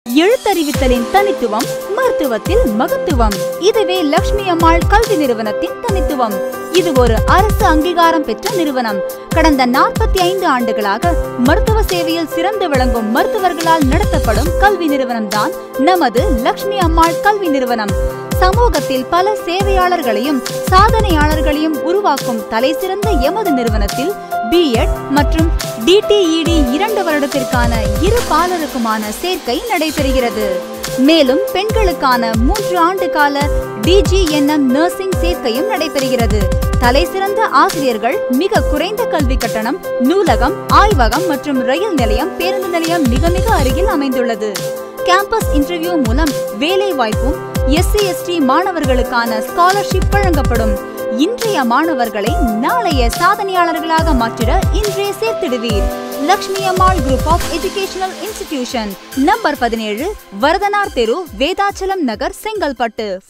எழுத்தறிவித்தலின் தனித்துவம் மருத்துவத்தில் மகத்துவம் இதுவே லட்சுமி அம்மாள் கல்வி நிறுவனத்தின் தனித்துவம் இது ஒரு அரசு அங்கீகாரம் பெற்ற நிறுவனம் கடந்த நாற்பத்தி ஐந்து ஆண்டுகளாக மருத்துவ சேவையில் சிறந்து விளங்கும் மருத்துவர்களால் நடத்தப்படும் கல்வி நிறுவனம்தான் நமது லட்சுமி அம்மாள் கல்வி நிறுவனம் சமூகத்தில் பல சேவையாளர்களையும் சாதனையாளர்களையும் உருவாக்கும் தலைசிறந்த எமது நிறுவனத்தில் பிஎட் மற்றும் டிடிஇடி இரண்டு வருடத்திற்கான இரு பாலருக்குமான சேர்க்கை நடைபெறுகிறது மேலும் பெண்களுக்கான மூன்று ஆண்டு கால டிஜிஎன்எம் நர்சிங் சேர்க்கையும் நடைபெறுகிறது தலைசிறந்த ஆசிரியர்கள் மிக குறைந்த கல்வி கட்டணம் நூலகம் ஆய்வகம் மற்றும் ரயில் நிலையம் பேருந்து நிலையம் மிக மிக அருகில் அமைந்துள்ளது கேம்பஸ் இன்டர்வியூ மூலம் வேலை வாய்ப்பும் எஸ்சி எஸ்டி மாணவர்களுக்கான ஸ்காலர்ஷிப் வழங்கப்படும் இன்றைய மாணவர்களை நாளைய சாதனையாளர்களாக மாற்றிட இன்றே சேர்த்திடுவீர் Lakshmi Ammal group of educational institution number பதினேழு வரதனார் தெரு வேதாச்சலம் நகர் செங்கல்பட்டு